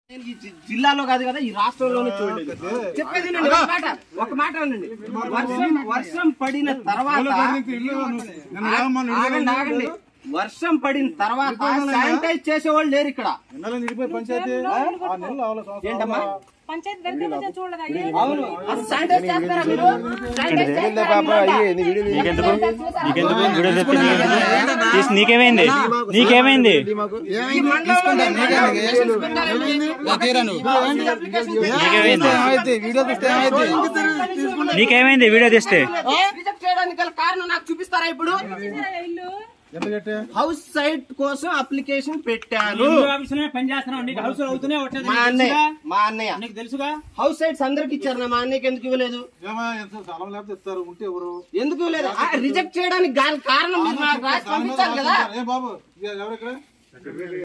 నేను ఈ జి- జిల్లాలో కాదు కదా ఈ రాష్ట్రంలోనే చూడండి చెప్పేది వినండి, ఒక మాట ఒక మాట వినండి వర్షం వర్షం పడిన తర్వాత ఆగండి ఆగండి వర్షం పడిన తర్వాత శానిటైజ్ చేసేవాళ్ళు లేరు ఇక్కడ ఏంటమ్మా పంచాయతీ వెళ్తే కొంచెం చూడదా అవును అసలు శానిటైజ్ చేస్తారా మీరు శానిటైజ్ చేస్తారా మీరు? నీకెందుకు నీకెందుకు వీడియో తెస్తే నీకెందుకు తీసి నీకేమైంది నీకేమైంది ఈ మండలంలో applications పెట్టాలండి. నీకేమైంది నీకేమైంది వీడియో తీస్తే రిజెక్ట్ చేయడానికి గల కారణం నాకు చూపిస్తారా ఇప్పుడు ఇల్లు హౌస్ సైట్ కోసం అప్లికేషన్ పెట్టాను ఆఫీసులోనే పని చేస్తున్నావు నీకు హౌస్ అవుతూనే వచ్చేది మా అన్నయ్య మా అన్నయ్య నీకు తెలుసుగా హౌస్ సైట్స్ అందరికి ఇచ్చారు మా అన్నయ్యకి ఎందుకు ఇవ్వలేదు ఇస్తారు ఉంటే ఎవరు ఎందుకు ఇవ్వలేదు రిజెక్ట్ చేయడానికి గల కారణం మీరు నాకు రాసి పంపించాలి కదా ఏ బాబు ఎవరు ఇక్కడ